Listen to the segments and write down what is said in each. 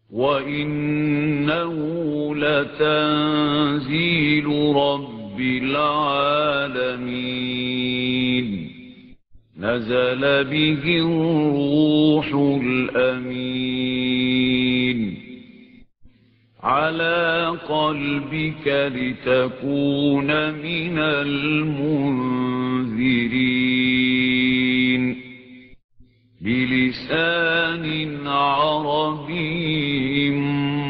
وإنه لتنزيل رب العالمين نزل به الروح الأمين على قلبك لتكون من المنذرين بلسان عربي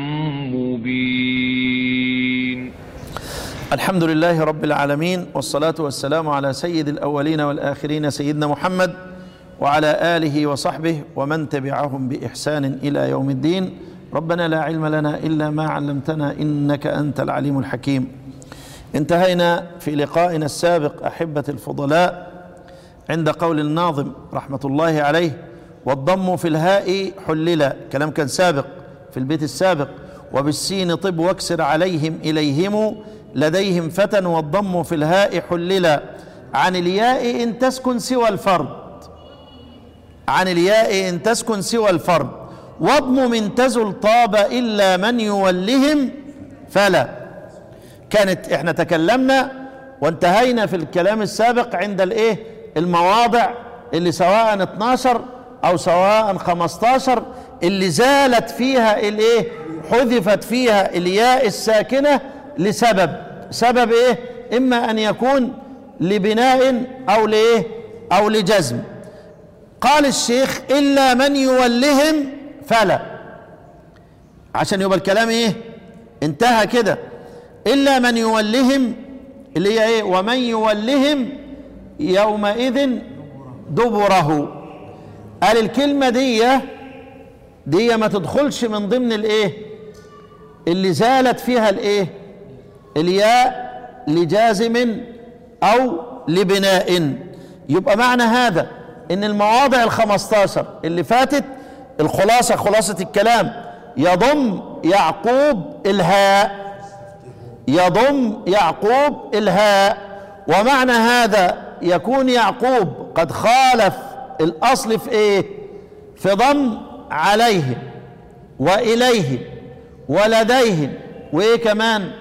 مبين الحمد لله رب العالمين والصلاة والسلام على سيد الأولين والآخرين سيدنا محمد وعلى آله وصحبه ومن تبعهم بإحسان إلى يوم الدين ربنا لا علم لنا إلا ما علمتنا إنك أنت العليم الحكيم انتهينا في لقائنا السابق أحبة الفضلاء عند قول الناظم رحمة الله عليه والضم في الهاء حللا كلام كان سابق في البيت السابق وبالسين طب واكسر عليهم إليهم لديهم فتى والضم في الهاء حللا عن الياء إن تسكن سوى الفرد عن الياء إن تسكن سوى الفرد واضم من تزل طاب إلا من يولهم فلا كانت احنا تكلمنا وانتهينا في الكلام السابق عند الايه المواضع اللي سواء 12 او سواء 15 اللي زالت فيها الايه حذفت فيها الياء الساكنة لسبب سبب ايه اما ان يكون لبناء او لايه او لجزم قال الشيخ الا من يولهم فلا عشان يبقى الكلام ايه انتهى كده الا من يولهم اللي هي ايه ومن يولهم يومئذ دبره قال الكلمة دي دي ما تدخلش من ضمن الايه اللي زالت فيها الايه الياء لجازم او لبناء يبقى معنى هذا ان المواضع الخمستاشر اللي فاتت الخلاصة خلاصة الكلام يضم يعقوب الهاء يضم يعقوب الهاء ومعنى هذا يكون يعقوب قد خالف الاصل في ايه في ضم عليه واليه ولديه وايه كمان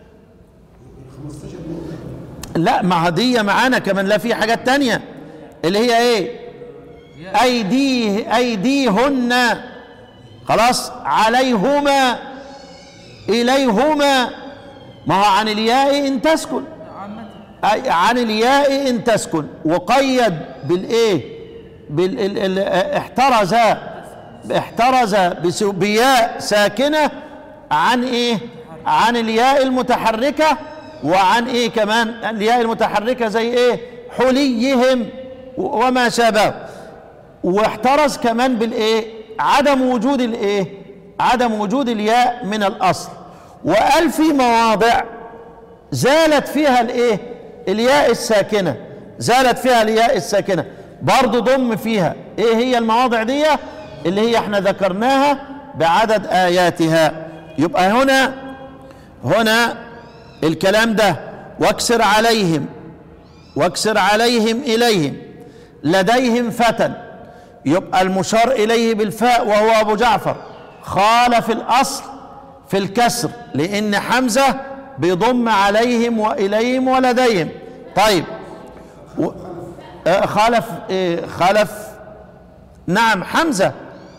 لا ما هدية معانا كمان لا في حاجات تانية اللي هي ايه ايديه ايديهن خلاص عليهما اليهما ما هو عن الياء ان تسكن أي عن الياء ان تسكن وقيد بالايه بال ال- ال- احترز احترز بس- بياء ساكنه عن ايه عن الياء المتحركه وعن ايه كمان الياء المتحركه زي ايه حليهم و- وما شابه واحترز كمان بالايه عدم وجود الايه عدم وجود الياء من الاصل وقال في مواضع زالت فيها الايه الياء الساكنه زالت فيها الياء الساكنه برضو ضم فيها ايه هي المواضع دي اللي هي احنا ذكرناها بعدد اياتها يبقى هنا هنا الكلام ده واكسر عليهم واكسر عليهم اليهم لديهم فتى يبقى المشار اليه بالفاء وهو ابو جعفر خالف الاصل في الكسر لان حمزه بيضم عليهم واليهم ولديهم طيب و... آه، خالف إيه خالف نعم حمزه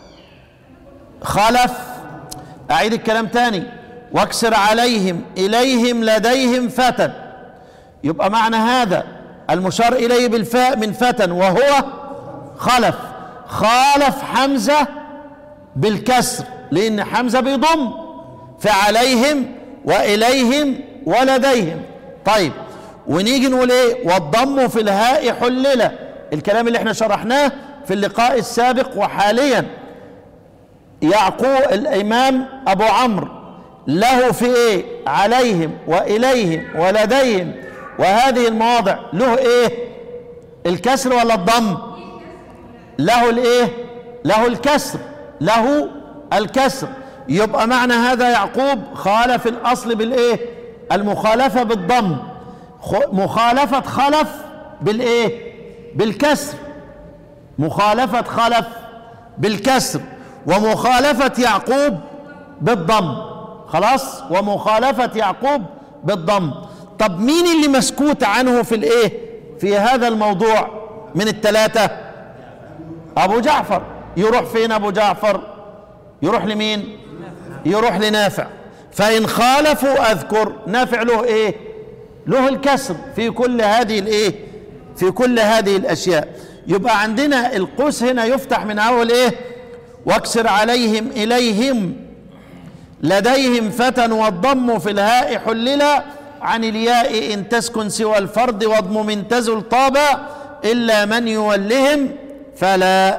خلف اعيد الكلام تاني واكسر عليهم اليهم لديهم فتى يبقى معنى هذا المشار اليه بالفاء من فتى وهو خلف خالف حمزه بالكسر لان حمزه بيضم فعليهم واليهم ولديهم طيب ونيجي نقول ايه والضم في الهاء حلل الكلام اللي احنا شرحناه في اللقاء السابق وحاليا يعقوب الامام ابو عمرو له في ايه عليهم واليهم ولديهم وهذه المواضع له ايه الكسر ولا الضم له الايه له الكسر له الكسر يبقى معنى هذا يعقوب خالف الاصل بالايه المخالفه بالضم خ- مخالفه خلف بالايه بالكسر مخالفه خلف بالكسر ومخالفه يعقوب بالضم خلاص ومخالفة يعقوب بالضم طب مين اللي مسكوت عنه في الايه في هذا الموضوع من الثلاثة ابو جعفر يروح فين ابو جعفر يروح لمين يروح لنافع فان خالفوا اذكر نافع له ايه له الكسر في كل هذه الايه في كل هذه الاشياء يبقى عندنا القوس هنا يفتح من اول ايه واكسر عليهم اليهم لديهم فتى والضم في الهاء حللا عن الياء ان تسكن سوى الفرد واضم من تزل طابا الا من يولهم فلا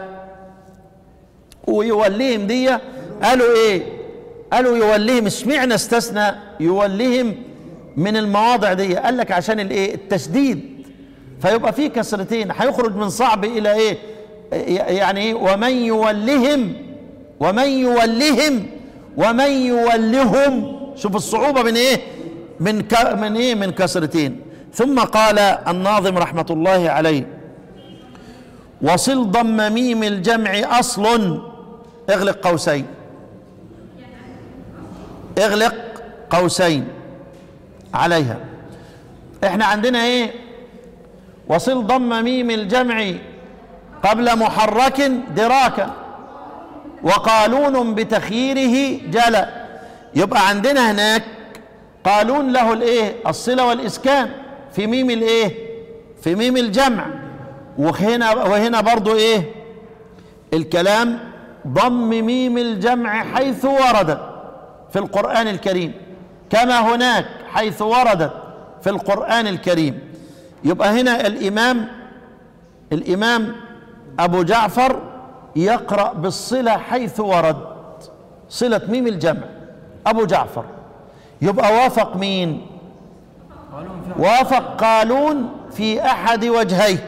ويولهم دي قالوا ايه قالوا يولهم اشمعنى استثنى يولهم من المواضع دي قال لك عشان الايه التشديد فيبقى في كسرتين هيخرج من صعب الى ايه يعني ايه ومن يولهم ومن يولهم ومن يولهم شوف الصعوبه من ايه من ك... من ايه من كسرتين ثم قال الناظم رحمه الله عليه وصل ضم ميم الجمع اصل اغلق قوسين اغلق قوسين عليها احنا عندنا ايه وصل ضم ميم الجمع قبل محرك دراكا وقالون بتخييره جلا يبقى عندنا هناك قالون له الايه الصله والاسكان في ميم الايه في ميم الجمع وهنا وهنا برضو ايه الكلام ضم ميم الجمع حيث وردت في القرآن الكريم كما هناك حيث وردت في القرآن الكريم يبقى هنا الإمام الإمام أبو جعفر يقرأ بالصلة حيث ورد صلة ميم الجمع أبو جعفر يبقى وافق مين وافق قالون في أحد وجهيه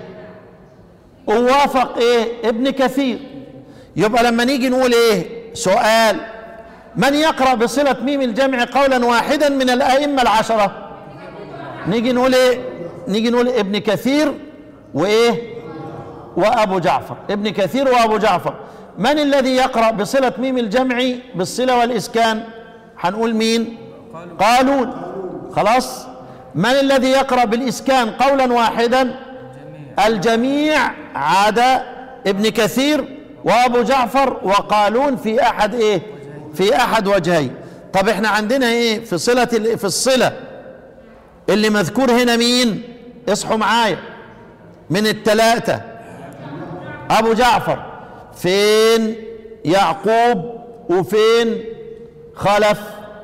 ووافق ايه ابن كثير يبقى لما نيجي نقول ايه سؤال من يقرأ بصلة ميم الجمع قولا واحدا من الأئمة العشرة نيجي نقول ايه نيجي نقول ابن كثير وايه وابو جعفر ابن كثير وابو جعفر من الذي يقرأ بصلة ميم الجمع بالصلة والإسكان هنقول مين قالون خلاص من الذي يقرأ بالإسكان قولا واحدا الجميع عدا ابن كثير وابو جعفر وقالون في احد ايه في احد وجهي طب احنا عندنا ايه في صلة في الصلة اللي مذكور هنا مين اصحوا معايا من الثلاثة ابو جعفر فين يعقوب وفين خلف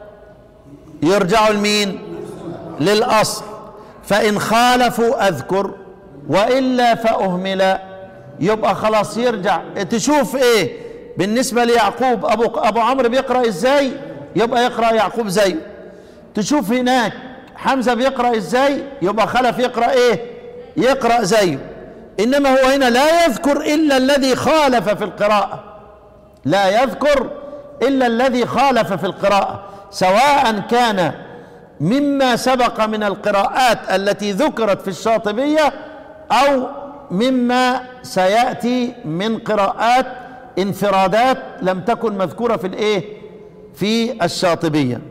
يرجعوا لمين للاصل فان خالفوا اذكر والا فاهمل يبقى خلاص يرجع تشوف ايه بالنسبه ليعقوب ابو ابو عمرو بيقرا ازاي يبقى يقرا يعقوب زيه تشوف هناك حمزه بيقرا ازاي يبقى خلف يقرا ايه يقرا زيه انما هو هنا لا يذكر الا الذي خالف في القراءه لا يذكر الا الذي خالف في القراءه سواء كان مما سبق من القراءات التي ذكرت في الشاطبيه او مما سياتي من قراءات انفرادات لم تكن مذكوره في الايه في الشاطبيه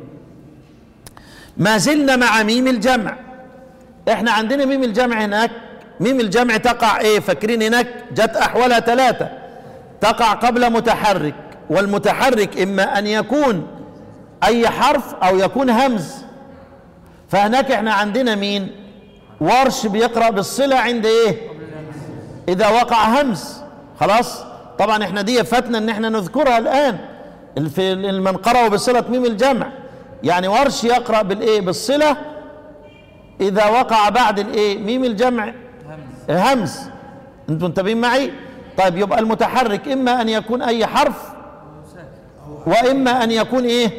ما زلنا مع ميم الجمع احنا عندنا ميم الجمع هناك ميم الجمع تقع ايه فاكرين هناك جت احوالها ثلاثه تقع قبل متحرك والمتحرك اما ان يكون اي حرف او يكون همز فهناك احنا عندنا مين ورش بيقرا بالصله عند ايه اذا وقع همز خلاص طبعا احنا دي فاتنا ان احنا نذكرها الان في من قرأوا بصله ميم الجمع يعني ورش يقرا بالايه بالصله اذا وقع بعد الايه ميم الجمع همز انتوا منتبهين معي طيب يبقى المتحرك اما ان يكون اي حرف واما ان يكون ايه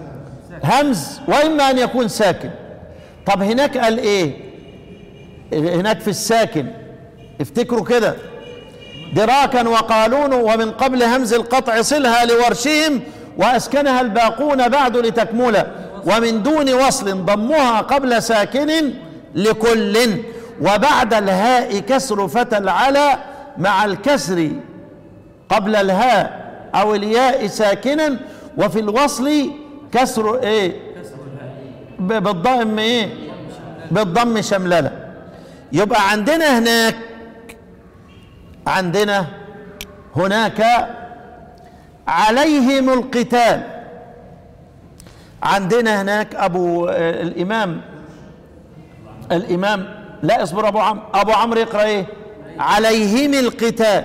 همز واما ان يكون ساكن طب هناك قال ايه هناك في الساكن افتكروا كده دراكا وقالون ومن قبل همز القطع صلها لورشهم واسكنها الباقون بعد لتكمل ومن دون وصل ضمها قبل ساكن لكل وبعد الهاء كسر فتى العلى مع الكسر قبل الهاء او الياء ساكنا وفي الوصل كسر ايه ب- بالضم ايه بالضم شملله يبقى عندنا هناك عندنا هناك عليهم القتال عندنا هناك ابو آه، الامام الامام لا اصبر ابو عمرو ابو عمرو يقرا ايه عليهم القتال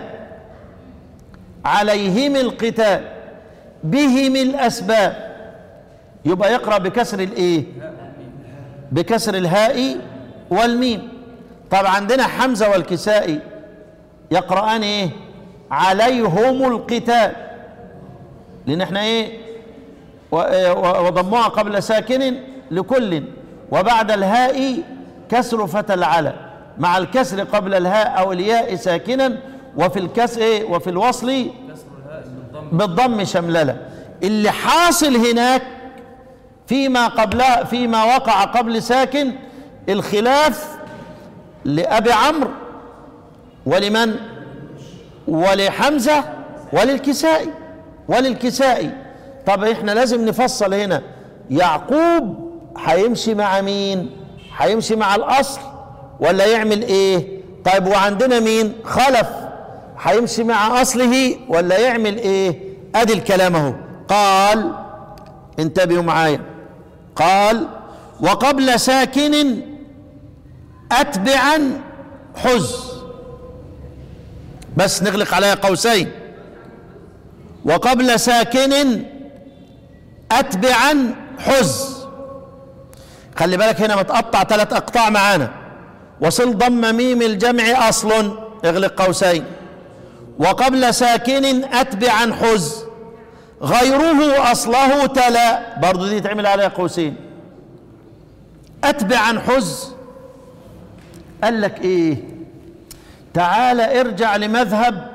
عليهم القتال بهم الاسباب يبقى يقرا بكسر الايه بكسر الهاء والميم طب عندنا حمزه والكسائي يقرأان ايه عليهم القتال لان احنا ايه و- و- وضموها قبل ساكن لكل وبعد الهاء كسر فتى العلى مع الكسر قبل الهاء او الياء ساكنا وفي الكسر إيه؟ وفي الوصل بالضم شملله اللي حاصل هناك فيما قبلها فيما وقع قبل ساكن الخلاف لأبي عمرو ولمن ولحمزة وللكسائي وللكسائي طب احنا لازم نفصل هنا يعقوب هيمشي مع مين هيمشي مع الاصل ولا يعمل ايه طيب وعندنا مين خلف هيمشي مع اصله ولا يعمل ايه ادي الكلام اهو قال انتبهوا معايا قال وقبل ساكن اتبعا حز بس نغلق عليها قوسين وقبل ساكن اتبعا حز خلي بالك هنا متقطع ثلاث اقطاع معانا وصل ضم ميم الجمع اصل اغلق قوسين وقبل ساكن اتبعا حز غيره اصله تلا برضو دي تعمل عليها قوسين اتبعا حز قال لك ايه تعال ارجع لمذهب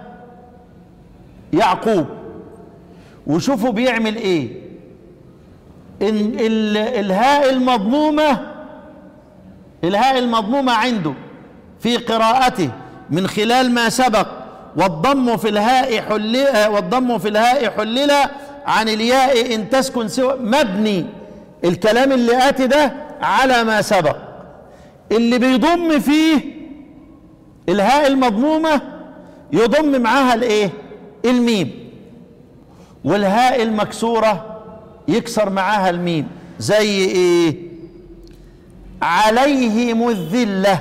يعقوب وشوفوا بيعمل ايه ان ال- الهاء المضمومه الهاء المضمومه عنده في قراءته من خلال ما سبق والضم في الهاء حل والضم في الهاء حلل عن الياء ان تسكن سوى مبني الكلام اللي اتي ده على ما سبق اللي بيضم فيه الهاء المضمومة يضم معاها الايه الميم والهاء المكسورة يكسر معاها الميم زي ايه عليهم الذلة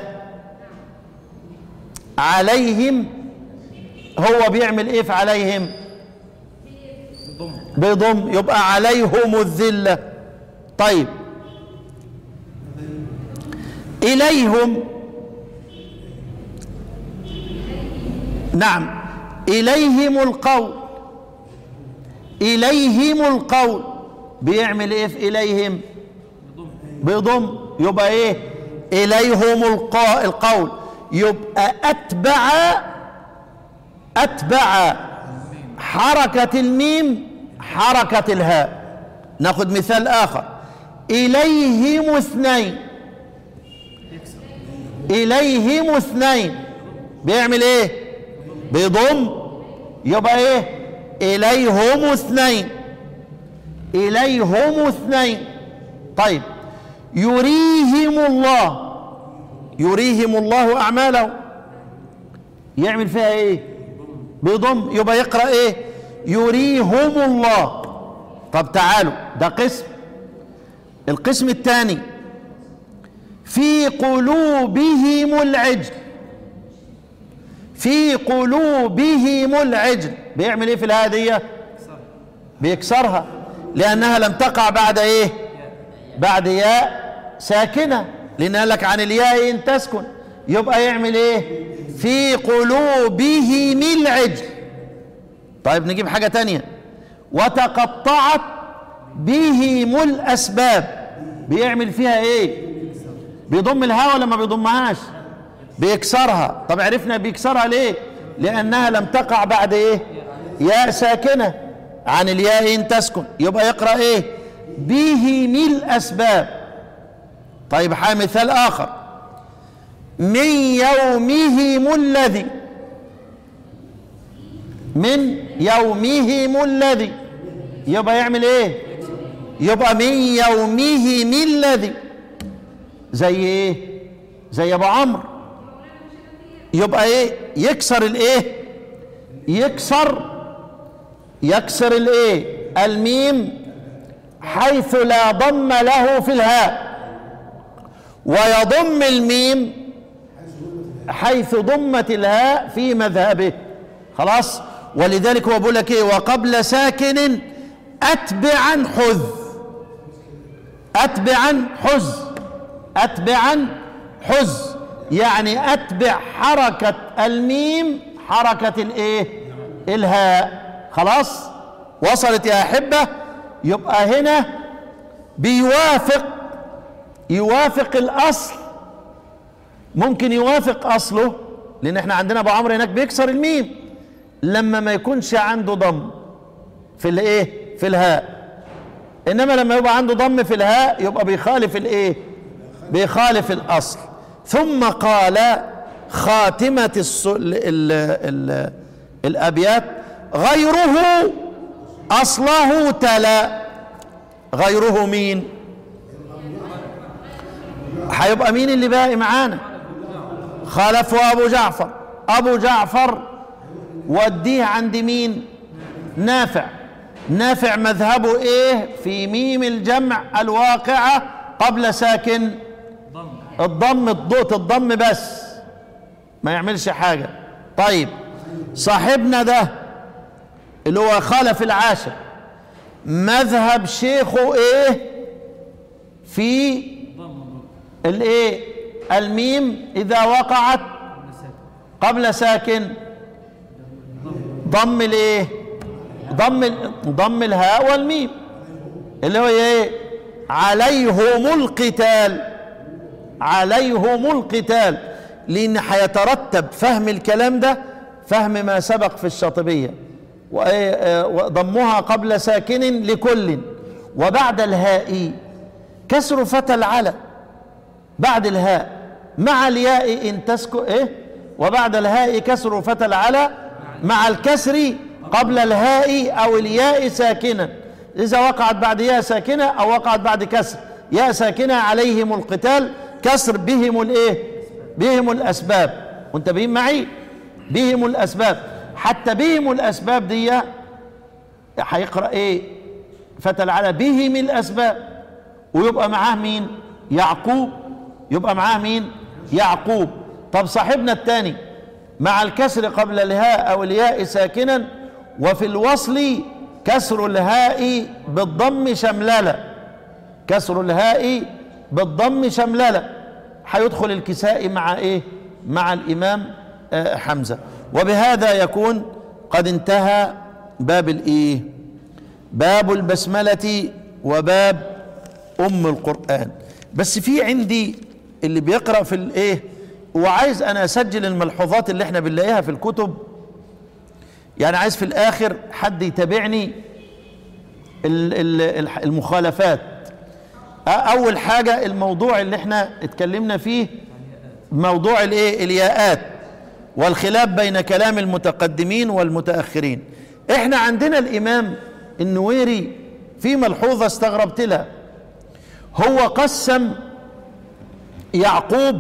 عليهم هو بيعمل ايه في عليهم بيضم يبقى عليهم الذلة طيب إليهم نعم إليهم القول إليهم القول بيعمل إيه في إليهم بيضم يبقى إيه إليهم القا- القول يبقى أتبع أتبع حركة الميم حركة الهاء ناخذ مثال آخر إليهم اثنين إليهم اثنين بيعمل إيه بيضم يبقى إيه إليهم اثنين إليهم اثنين طيب يريهم الله يريهم الله أعمالهم يعمل فيها إيه بيضم يبقى يقرأ إيه يريهم الله طب تعالوا ده قسم القسم الثاني في قلوبهم العجل في قلوبهم العجل بيعمل ايه في الهادية بيكسرها لانها لم تقع بعد ايه بعد ياء ساكنة لان قال لك عن الياء ان تسكن يبقى يعمل ايه في قلوبهم العجل طيب نجيب حاجة تانية وتقطعت بهم الاسباب بيعمل فيها ايه بيضم الهاء ولا ما بيضمهاش بيكسرها طب عرفنا بيكسرها ليه لانها لم تقع بعد ايه ياء ساكنه عن الياء ان تسكن يبقى يقرا ايه بهم الاسباب طيب ها مثال اخر من يومهم الذي من يومهم الذي يبقى يعمل ايه يبقى من يومه من الذي زي ايه زي ابو عمرو يبقى ايه يكسر الايه يكسر يكسر الايه الميم حيث لا ضم له في الهاء ويضم الميم حيث ضمت الهاء في مذهبه خلاص ولذلك هو بيقول لك ايه وقبل ساكن اتبعا حذ اتبعا حز اتبعا حز يعني اتبع حركة الميم حركة الايه الهاء خلاص وصلت يا احبة يبقى هنا بيوافق يوافق الاصل ممكن يوافق اصله لان احنا عندنا ابو عمرو هناك بيكسر الميم لما ما يكونش عنده ضم في الايه في الهاء انما لما يبقى عنده ضم في الهاء يبقى بيخالف الايه بيخالف الاصل ثم قال خاتمة الس... ال... ال... ال... الابيات غيره اصله تلا غيره مين هيبقى مين اللي باقي معانا خالفه ابو جعفر ابو جعفر وديه عند مين نافع نافع مذهبه ايه في ميم الجمع الواقعة قبل ساكن الضم الضوء الضم بس ما يعملش حاجة طيب صاحبنا ده اللي هو خالف العاشر مذهب شيخه ايه في الايه الميم اذا وقعت قبل ساكن ضم الايه ضم ال- ضم الهاء والميم اللي هو ايه عليهم القتال عليهم القتال لان هيترتب فهم الكلام ده فهم ما سبق في الشاطبيه وإيه، آه، وضمها قبل ساكن لكل وبعد الهاء كسر فتى العلى بعد الهاء مع الياء ان تسكن ايه وبعد الهاء كسر فتى العلى مع الكسر قبل الهاء او الياء ساكنا اذا وقعت بعد ياء ساكنه او وقعت بعد كسر ياء ساكنه عليهم القتال كسر بهم الايه بهم الاسباب منتبهين معي بهم الاسباب حتى بهم الاسباب دي هيقرا ايه فتى العلى بهم الاسباب ويبقى معاه مين يعقوب يبقى معاه مين يعقوب طب صاحبنا الثاني مع الكسر قبل الهاء او الياء ساكنا وفي الوصل كسر الهاء بالضم شملله كسر الهاء بالضم شملله هيدخل الكساء مع ايه مع الامام آه، حمزه وبهذا يكون قد انتهى باب الايه باب البسمله وباب ام القران بس في عندي اللي بيقرا في الايه وعايز انا اسجل الملحوظات اللي احنا بنلاقيها في الكتب يعني عايز في الاخر حد يتابعني ال- ال- الح- المخالفات أ- اول حاجه الموضوع اللي احنا اتكلمنا فيه موضوع الايه الياءات والخلاف بين كلام المتقدمين والمتاخرين احنا عندنا الامام النويري في ملحوظه استغربت لها هو قسم يعقوب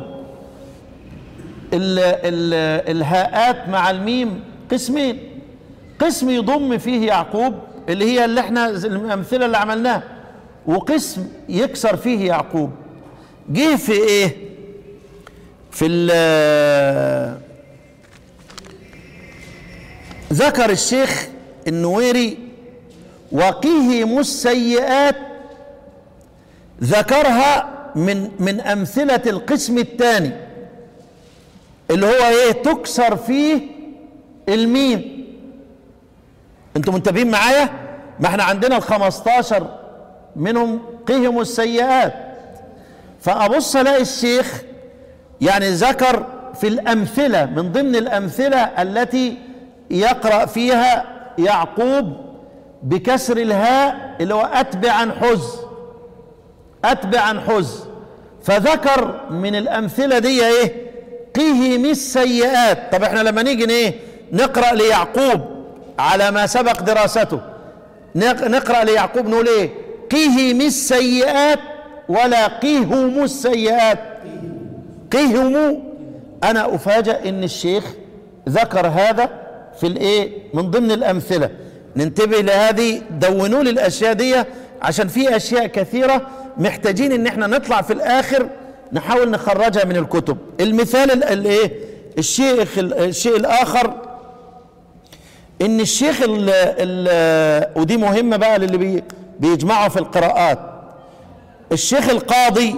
ال ال الهاءات مع الميم قسمين قسم يضم فيه يعقوب اللي هي اللي احنا الامثله اللي عملناها وقسم يكسر فيه يعقوب جه في ايه في ال ذكر الشيخ النويري وقهم السيئات ذكرها من من امثله القسم الثاني اللي هو ايه تكسر فيه الميم انتوا منتبهين معايا ما احنا عندنا ال 15 منهم قهم السيئات فابص الاقي الشيخ يعني ذكر في الامثله من ضمن الامثله التي يقرا فيها يعقوب بكسر الهاء اللي هو اتبعا حز اتبعا حز فذكر من الامثله دي ايه قهم السيئات طب احنا لما نيجي ايه نقرا ليعقوب على ما سبق دراسته نق- نقرأ ليعقوب نقول ايه قهم السيئات ولا قهم السيئات قهم انا افاجئ ان الشيخ ذكر هذا في الايه من ضمن الامثله ننتبه لهذه دونوا لي الاشياء دي عشان في اشياء كثيره محتاجين ان احنا نطلع في الاخر نحاول نخرجها من الكتب المثال ال- الايه الشيخ ال- الشيء الاخر ان الشيخ ال ال ودي مهمه بقى للي بي بيجمعوا في القراءات الشيخ القاضي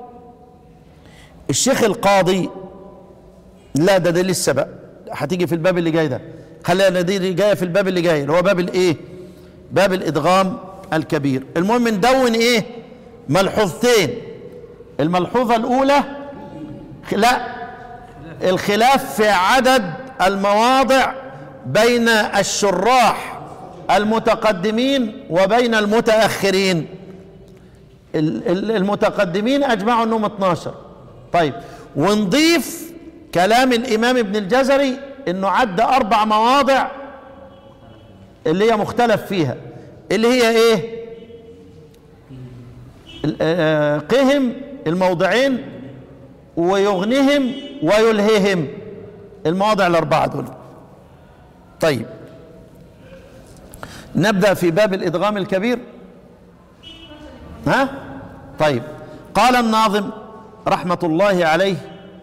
الشيخ القاضي لا ده ده لسه بقى هتيجي في الباب اللي جاي ده خلينا دي اللي جايه في الباب اللي جاي اللي هو باب الايه باب الادغام الكبير المهم ندون ايه ملحوظتين الملحوظه الاولى لا الخلاف في عدد المواضع بين الشراح المتقدمين وبين المتاخرين ال- ال- المتقدمين اجمعوا انهم 12 طيب ونضيف كلام الامام ابن الجزري انه عد اربع مواضع اللي هي مختلف فيها اللي هي ايه ال- آه، قهم الموضعين ويغنهم ويلههم المواضع الاربعه دول طيب نبدا في باب الادغام الكبير ها طيب قال الناظم رحمه الله عليه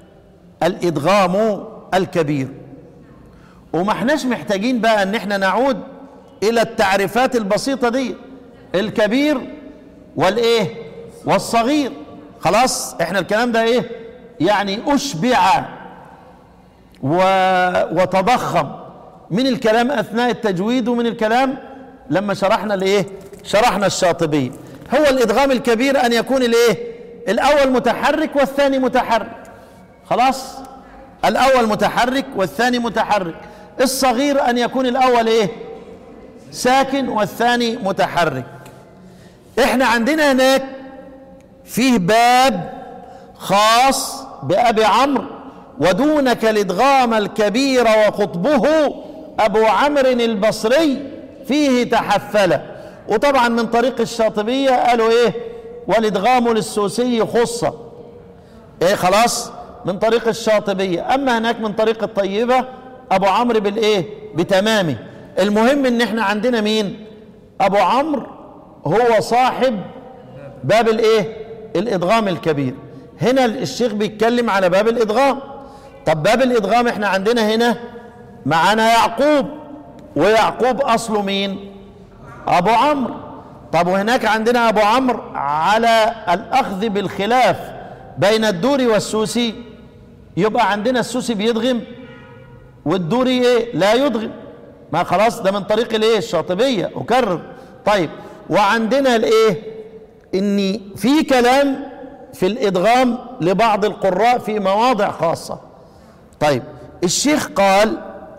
الادغام الكبير وما احناش محتاجين بقى ان احنا نعود الى التعريفات البسيطه دي الكبير والايه والصغير خلاص احنا الكلام ده ايه يعني اشبع و... وتضخم من الكلام اثناء التجويد ومن الكلام لما شرحنا الايه شرحنا الشاطبيه هو الادغام الكبير ان يكون الايه الاول متحرك والثاني متحرك خلاص الاول متحرك والثاني متحرك الصغير ان يكون الاول ايه ساكن والثاني متحرك احنا عندنا هناك فيه باب خاص بأبي عمرو ودونك الإدغام الكبير وقطبه أبو عمرو البصري فيه تحفل وطبعا من طريق الشاطبية قالوا إيه والإدغام للسوسي خصة إيه خلاص من طريق الشاطبية أما هناك من طريق الطيبة أبو عمرو بالإيه بتمامه المهم إن إحنا عندنا مين أبو عمرو هو صاحب باب الايه الادغام الكبير هنا الشيخ بيتكلم على باب الادغام طب باب الادغام احنا عندنا هنا معانا يعقوب ويعقوب اصله مين ابو عمرو طب وهناك عندنا ابو عمرو على الاخذ بالخلاف بين الدوري والسوسي يبقى عندنا السوسي بيدغم والدوري ايه لا يدغم ما خلاص ده من طريق الايه الشاطبيه اكرر طيب وعندنا الايه ان في كلام في الادغام لبعض القراء في مواضع خاصه طيب الشيخ قال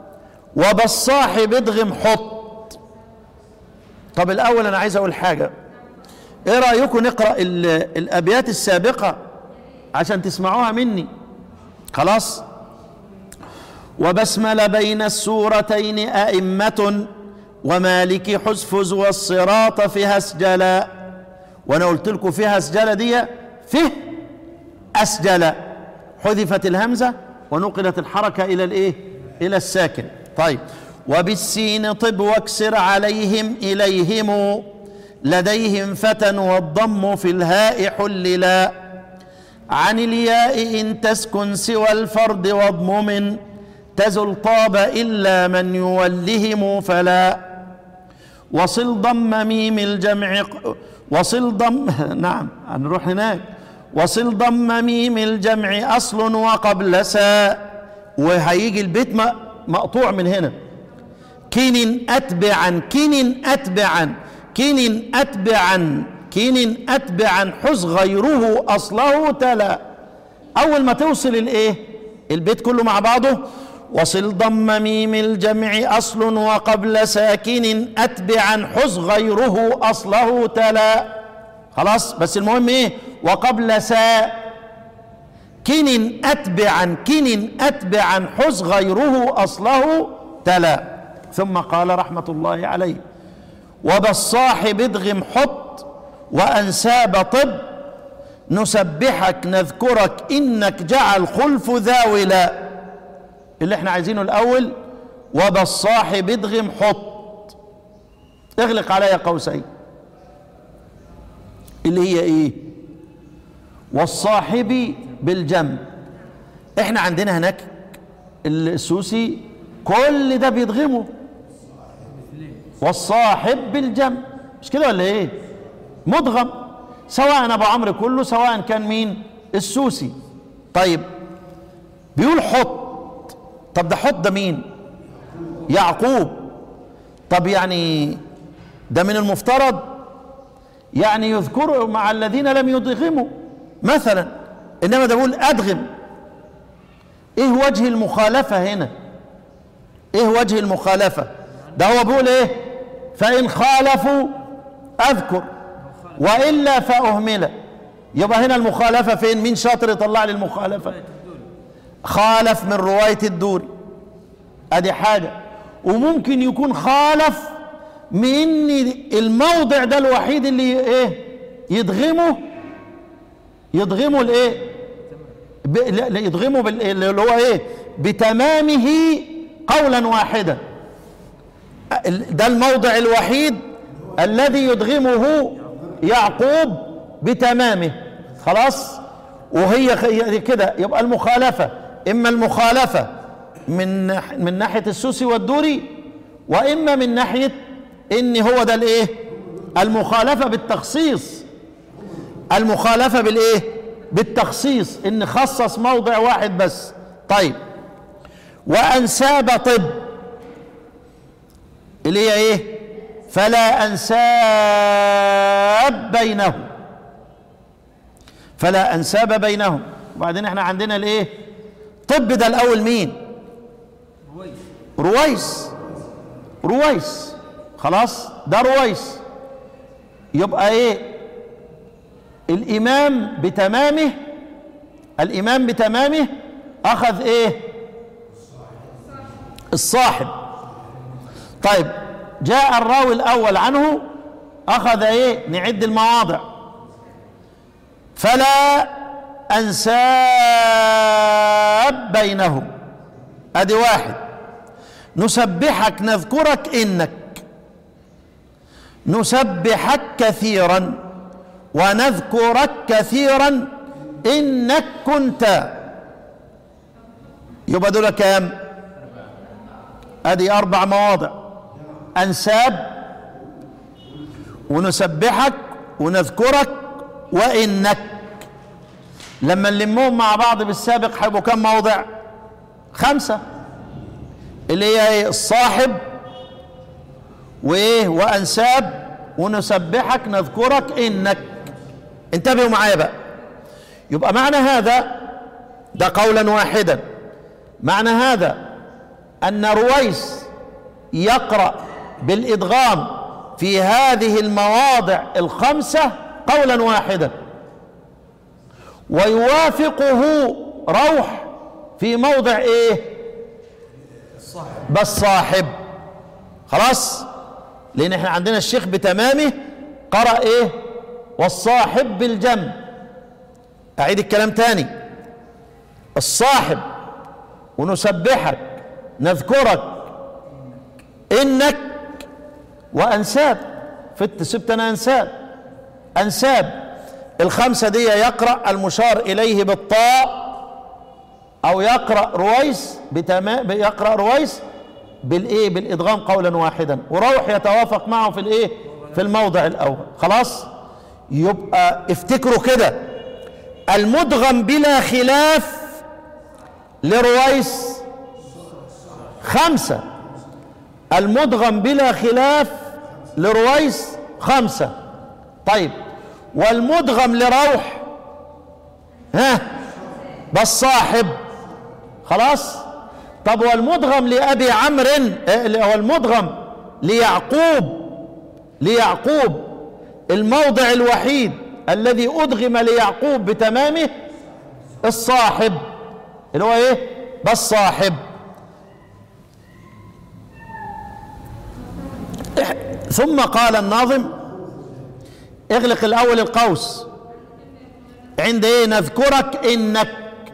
وبالصاحب ادغم حط طب الاول انا عايز اقول حاجه ايه رايكم نقرا ال- الابيات السابقه عشان تسمعوها مني خلاص وبسمل بين السورتين أئمة ومالك حسفز والصراط فيها اسجلا وانا قلت لكم فيها اسجلا دي فيه اسجل حذفت الهمزة ونقلت الحركة الى الايه الى الساكن طيب وبالسين طب واكسر عليهم اليهم لديهم فتى والضم في الهاء حللا عن الياء إن تسكن سوى الفرد واضمم تزل طاب إلا من يولهم فلا وصل ضم ميم الجمع وصل ضم نعم هنروح هناك وصل ضم ميم الجمع أصل وقبل ساء وهيجي البيت م- مقطوع من هنا كن أتبعا كن أتبعا كن أتبعا كن أتبعا حز غيره أصله تلا أول ما توصل الإيه البيت كله مع بعضه وصل ضم ميم الجمع أصل وقبل ساكن أتبعا حز غيره أصله تلا خلاص بس المهم إيه وقبل سا كن أتبعا كن أتبعا حز غيره أصله تلا ثم قال رحمة الله عليه وبالصاحب ادغم حط وأنساب طب نسبحك نذكرك إنك جعل خلف ذاولا اللي احنا عايزينه الأول وبالصاحب ادغم حط اغلق عليا قوسين اللي هي ايه والصاحب بالجنب احنا عندنا هناك السوسي كل ده بيدغمه والصاحب بالجنب مش كده ولا ايه مدغم سواء ابو عمرو كله سواء كان مين السوسي طيب بيقول حط طب ده حط ده مين يعقوب طب يعني ده من المفترض يعني يذكر مع الذين لم يدغموا مثلا انما ده بيقول ادغم ايه وجه المخالفه هنا ايه وجه المخالفه ده هو بيقول ايه فان خالفوا اذكر والا فاهمل يبقى هنا المخالفه فين مين شاطر يطلع لي المخالفه خالف من روايه الدوري ادي حاجه وممكن يكون خالف من الموضع ده الوحيد اللي ايه يدغمه يدغمه الايه ب- لا- لا، يدغمه بال- اللي هو ايه بتمامه قولا واحدا ال- ده الموضع الوحيد الذي يدغمه يعقوب بتمامه خلاص وهي خ- هي كده يبقى المخالفة إما المخالفة من نح- من ناحية السوسي والدوري وإما من ناحية إن هو ده الإيه المخالفة بالتخصيص المخالفة بالإيه بالتخصيص إن خصص موضع واحد بس طيب وأنساب طب اللي هي إيه فلا أنساب بينهم فلا أنساب بينهم وبعدين احنا عندنا الإيه طب ده الأول مين رويس رويس خلاص ده رويس يبقى ايه الامام بتمامه الامام بتمامه اخذ ايه الصاحب طيب جاء الراوي الاول عنه اخذ ايه نعد المواضع فلا انساب بينهم ادي واحد نسبحك نذكرك انك نسبحك كثيرا ونذكرك كثيرا انك كنت يبقى دول كام ادي اربع مواضع انساب ونسبحك ونذكرك وانك لما نلمهم مع بعض بالسابق هيبقوا كم موضع خمسه اللي هي ايه الصاحب وايه وانساب ونسبحك نذكرك انك انتبهوا معايا بقى يبقى معنى هذا ده قولا واحدا معنى هذا ان رويس يقرا بالادغام في هذه المواضع الخمسه قولا واحدا ويوافقه روح في موضع ايه بس صاحب خلاص لان احنا عندنا الشيخ بتمامه قرأ ايه والصاحب بالجنب اعيد الكلام تاني الصاحب ونسبحك نذكرك انك وانساب فت سبت انا انساب انساب الخمسه دي يقرا المشار اليه بالطاء او يقرا رويس بتمام يقرا رويس بالايه بالادغام قولا واحدا وروح يتوافق معه في الايه في الموضع الاول خلاص يبقى افتكروا كده المدغم بلا خلاف لرويس خمسة المدغم بلا خلاف لرويس خمسة طيب والمدغم لروح ها بس صاحب خلاص طب والمدغم لأبي عمرو آه، هو المدغم ليعقوب ليعقوب الموضع الوحيد الذي أدغم ليعقوب بتمامه الصاحب اللي هو ايه بس صاحب ثم قال الناظم اغلق الاول القوس عند ايه نذكرك انك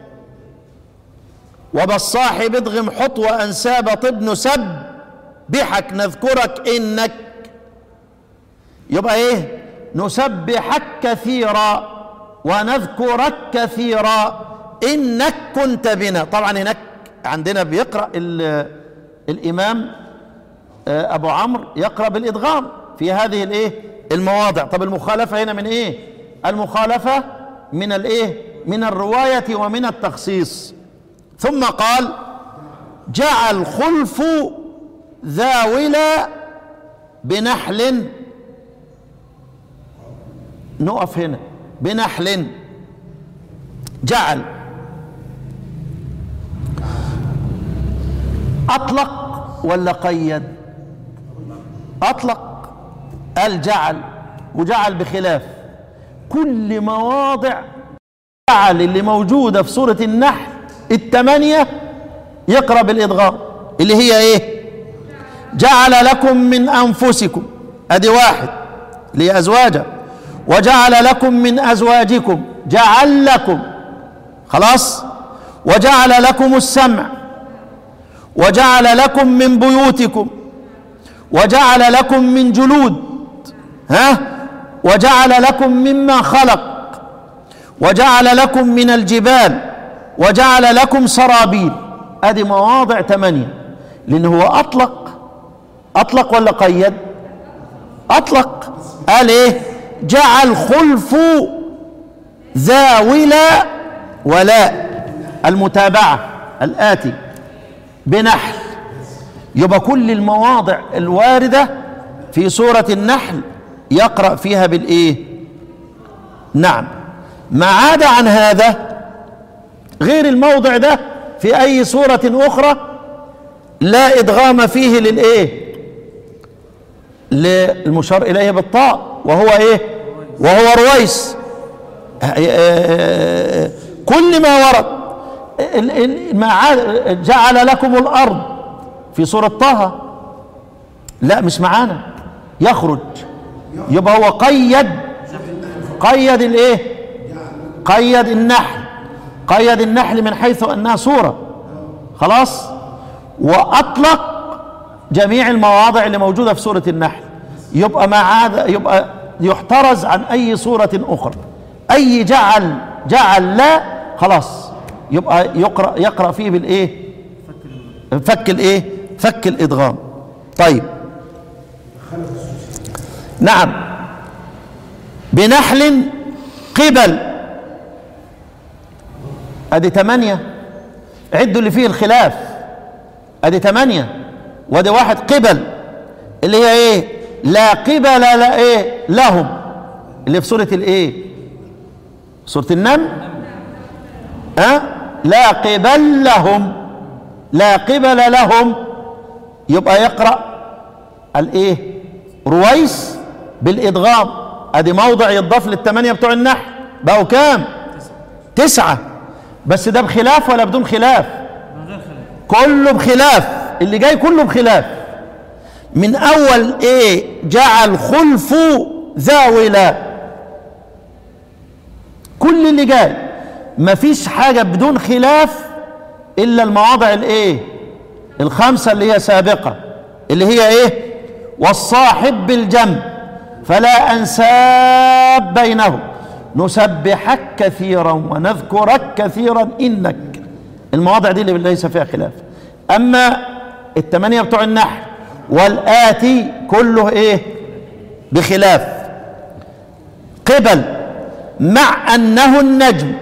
وبالصاحب ادغم حط وانساب طب نسب بحك نذكرك انك يبقى ايه نسبحك كثيرا ونذكرك كثيرا انك كنت بنا طبعا هناك عندنا بيقرا الامام ابو عمرو يقرا بالادغام في هذه الايه المواضع طب المخالفه هنا من ايه المخالفه من الايه من الروايه ومن التخصيص ثم قال جعل خلف ذاولا بنحل نقف هنا بنحل جعل اطلق ولا قيد اطلق قال جعل وجعل بخلاف كل مواضع جعل اللي موجوده في سوره النحل الثمانيه يقرا بالادغام اللي هي ايه جعل لكم من انفسكم ادي واحد لازواجه وجعل لكم من ازواجكم جعل لكم خلاص وجعل لكم السمع وجعل لكم من بيوتكم وجعل لكم من جلود ها وجعل لكم مما خلق وجعل لكم من الجبال وجعل لكم سرابيل ادي مواضع ثمانيه لان هو اطلق اطلق ولا قيد اطلق قال ايه جعل خلف ذاولا ولاء المتابعه الاتي بنحل يبقى كل المواضع الوارده في سوره النحل يقرا فيها بالايه نعم ما عدا عن هذا غير الموضع ده في اي سوره اخرى لا ادغام فيه للايه للمشار اليه بالطاء وهو ايه وهو رويس كل ما ورد ما جعل لكم الارض في سوره طه لا مش معانا يخرج يبقى هو قيد قيد الايه قيد النحل قيد النحل من حيث انها سوره خلاص واطلق جميع المواضع اللي موجوده في سوره النحل يبقى ما عاد يبقى يحترز عن اي سوره اخرى اي جعل جعل لا خلاص يبقى يقرا يقرا فيه بالايه فك الايه فك الادغام طيب نعم بنحل قبل ادي ثمانية عدوا اللي فيه الخلاف ادي ثمانية وادي واحد قبل اللي هي ايه لا قبل لا ايه لهم اللي في سورة الايه سورة النمل أه؟ لا قبل لهم لا قبل لهم يبقى يقرأ الايه رويس بالادغام ادي موضع يضاف للثمانية بتوع النحل بقوا كام تسعة بس ده بخلاف ولا بدون خلاف كله بخلاف اللي جاي كله بخلاف من اول ايه جعل خلف ذاولا كل اللي جاي مفيش حاجة بدون خلاف الا المواضع الايه الخمسة اللي هي سابقة اللي هي ايه والصاحب بالجنب فلا انساب بينهم نسبحك كثيرا ونذكرك كثيرا انك المواضع دي اللي ليس فيها خلاف اما الثمانيه بتوع النحل والاتي كله ايه بخلاف قبل مع انه النجم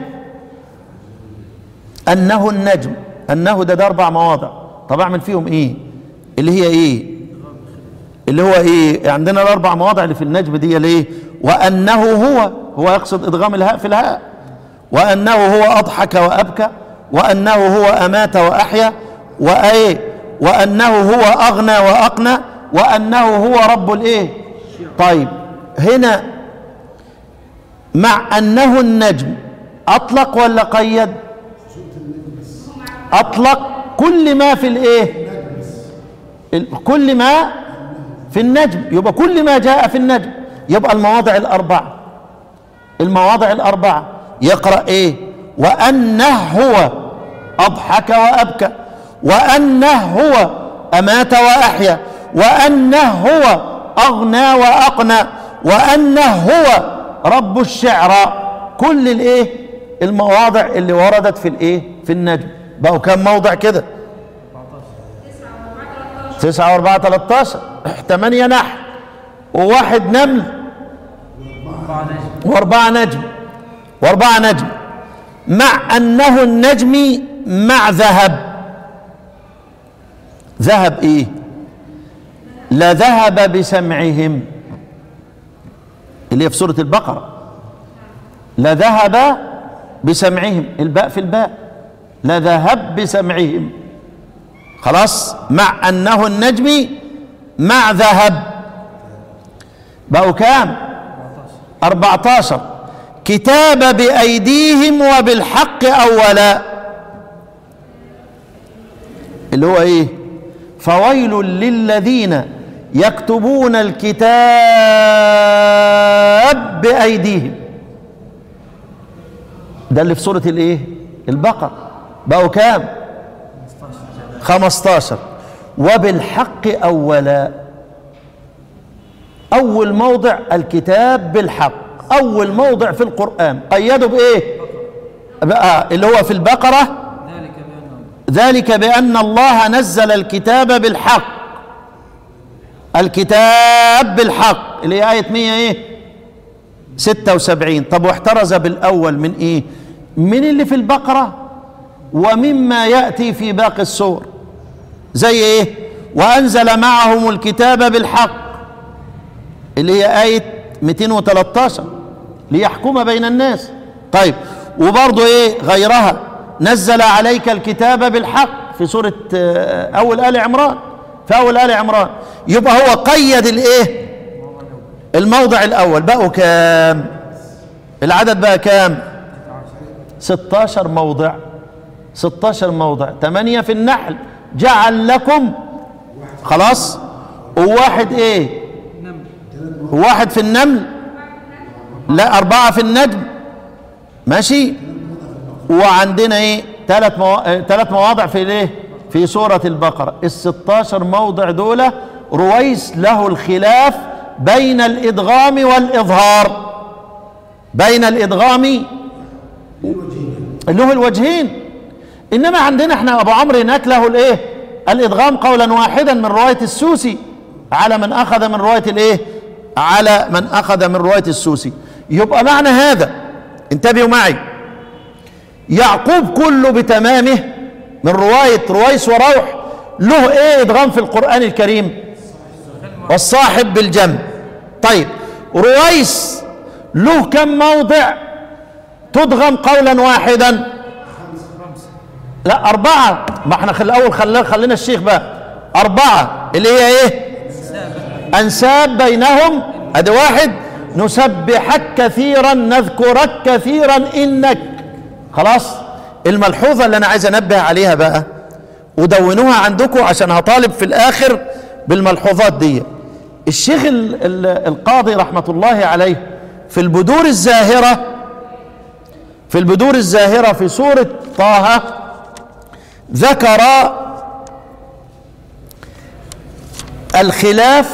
انه النجم انه ده, ده اربع مواضع طب اعمل فيهم ايه اللي هي ايه اللي هو ايه عندنا الاربع مواضع اللي في النجم دي ليه وانه هو هو يقصد ادغام الهاء في الهاء وانه هو اضحك وابكى وانه هو امات واحيا وايه وانه هو اغنى واقنى وانه هو رب الايه طيب هنا مع انه النجم اطلق ولا قيد اطلق كل ما في الايه كل ما في النجم يبقى كل ما جاء في النجم يبقى المواضع الأربعة المواضع الأربعة يقرأ إيه وأنه هو أضحك وأبكى وأنه هو أمات وأحيا وأنه هو أغنى وأقنى وأنه هو رب الشعرى كل الإيه المواضع اللي وردت في الإيه في النجم بقوا كم موضع كده تسعة وأربعة تلاتاشر ثمانية نحل وواحد نمل وأربعة نجم وأربعة نجم مع أنه النجم مع ذهب ذهب إيه لذهب بسمعهم اللي هي في سورة البقرة لذهب بسمعهم الباء في الباء لذهب بسمعهم خلاص مع أنه النجم مع ذهب بقوا كام أربعتاشر كتاب بأيديهم وبالحق أولا اللي هو إيه فويل للذين يكتبون الكتاب بأيديهم ده اللي في سورة الإيه البقر بقوا كام خمستاشر وبالحق أولا أول موضع الكتاب بالحق أول موضع في القرآن قيدوا بإيه بقى اللي هو في البقرة ذلك بأن الله نزل الكتاب بالحق الكتاب بالحق اللي هي آية 100 إيه 76 طب واحترز بالأول من إيه من اللي في البقرة ومما يأتي في باقي السور زي إيه وأنزل معهم الكتاب بالحق اللي هي آية 213 ليحكم بين الناس طيب وبرضه ايه غيرها نزل عليك الكتاب بالحق في سورة آه، أول آل عمران في أول آل عمران يبقى هو قيد الايه الموضع الأول بقوا كام العدد بقى كام 16 موضع 16 موضع 8 في النحل جعل لكم خلاص وواحد ايه واحد في النمل لا أربعة في النجم ماشي وعندنا ايه ثلاث مو... ثلاث مواضع في الايه في سورة البقرة ال 16 موضع دول رويس له الخلاف بين الإدغام والإظهار بين الإدغام اللي هو الوجهين إنما عندنا احنا أبو عمرو هناك له الإيه الإدغام قولا واحدا من رواية السوسي على من أخذ من رواية الإيه على من أخذ من رواية السوسي يبقى معنى هذا انتبهوا معي يعقوب كله بتمامه من رواية رويس وروح له ايه ادغام في القرآن الكريم والصاحب بالجنب طيب رويس له كم موضع تدغم قولا واحدا لا أربعة ما احنا خل الأول خلينا خلينا الشيخ بقى أربعة اللي هي إيه؟ أنساب بينهم أدي واحد نسبحك كثيرا نذكرك كثيرا إنك خلاص الملحوظة اللي أنا عايز أنبه عليها بقى ودونوها عندكم عشان هطالب في الآخر بالملحوظات دي الشيخ ال ال القاضي رحمة الله عليه في البدور الزاهرة في البدور الزاهرة في سورة طه ذكر الخلاف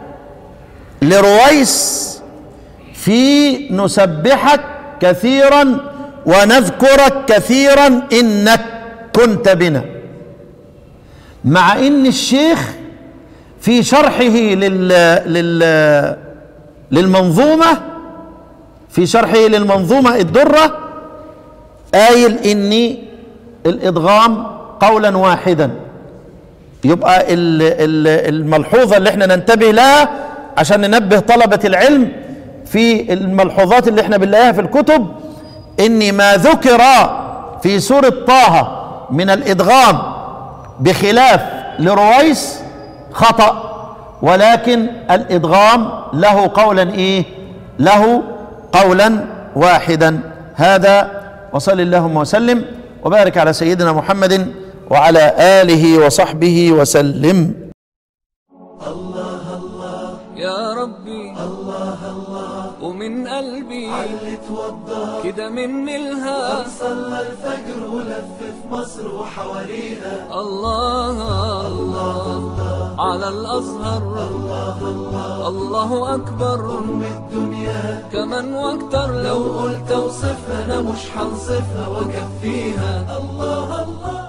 لرويس في نسبحك كثيرا ونذكرك كثيرا انك كنت بنا مع ان الشيخ في شرحه لل لل للمنظومه في شرحه للمنظومه الدره قايل اني الادغام قولا واحدا يبقى ال- ال- الملحوظه اللي احنا ننتبه لها عشان ننبه طلبه العلم في الملحوظات اللي احنا بنلاقيها في الكتب ان ما ذكر في سوره طه من الادغام بخلاف لرويس خطأ ولكن الادغام له قولا ايه له قولا واحدا هذا وصل اللهم وسلم وبارك على سيدنا محمد وعلى اله وصحبه وسلم الله الله علي علي توضى كده مني الها صلى الفجر ولف في مصر وحواليها الله الله على الأزهر الله أكبر أم الدنيا كمان واكتر لو لو قلت اوصفها انا مش هنصفها واكفيها الله الله